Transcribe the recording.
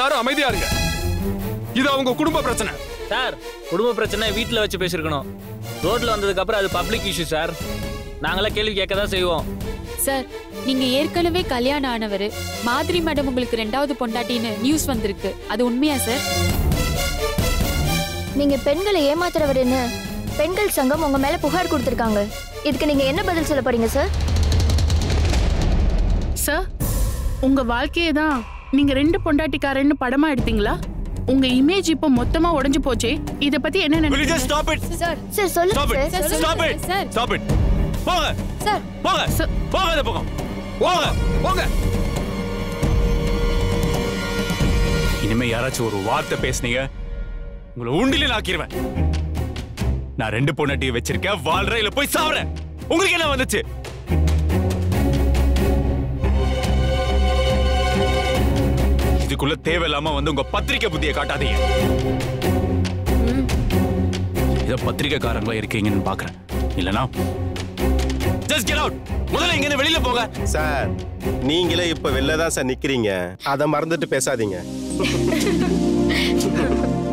எல்லாரும் அமைதியா இருங்க இது அவங்க குடும்ப பிரச்சனை சார் குடும்ப பிரச்சனை வீட்டில் வச்சு பேசியிருக்கணும் ரோட்ல வந்ததுக்கு அப்புறம் அது பப்ளிக் இஷ்யூ சார் நாங்களாம் கேள்வி கேட்க தான் செய்வோம் சார் நீங்க ஏற்கனவே கல்யாணம் ஆனவர் மாதிரி மேடம் உங்களுக்கு ரெண்டாவது பொண்டாட்டின்னு நியூஸ் வந்திருக்கு அது உண்மையா சார் நீங்க பெண்களை ஏமாத்துறவருன்னு பெண்கள் சங்கம் உங்க மேல புகார் கொடுத்திருக்காங்க இதுக்கு நீங்க என்ன பதில் சொல்ல போறீங்க சார் சார் உங்க வாழ்க்கையை தான் நீங்க ரெண்டு பொண்டாட்டிக்காரன்னு படமா எடுத்தீங்களா உங்க இமேஜ் இப்போ மொத்தமா உடைஞ்சு போச்சே இத பத்தி என்ன Will you நினைக்கிறீங்க just stop it? Sir sir சொல்லுங்க Stop it. Sir Stop it. Sir. Stop it. போங்க சார் போங்க Sir. போங்க இந்த பக்கம் போங்க போங்க இனிமே யாராச்சும் ஒரு வார்த்தை பேசுனீங்க உங்களை உண்டிலே நாக்கிடுவேன் நான் ரெண்டு பொண்ணாட்டியை வச்சிருக்கேன் வாழ்றேன் இல்ல போய் சாவறேன் உங்களுக்கு என்ன வந்துச்சு இதுக்குள்ள தேவையில்லாம வந்து உங்க பத்திரிக்கை புத்தியை காட்டாதீங்க ஏதோ பத்திரிக்கைக்காரங்களா இருக்கீங்கன்னு பாக்குறேன் இல்லனா ஜஸ்ட் கெட் அவுட் முதல்ல இங்க வெளியில போங்க சார் நீங்களே இப்ப வெளில தான் சார் நிக்கிறீங்க அதை மறந்துட்டு பேசாதீங்க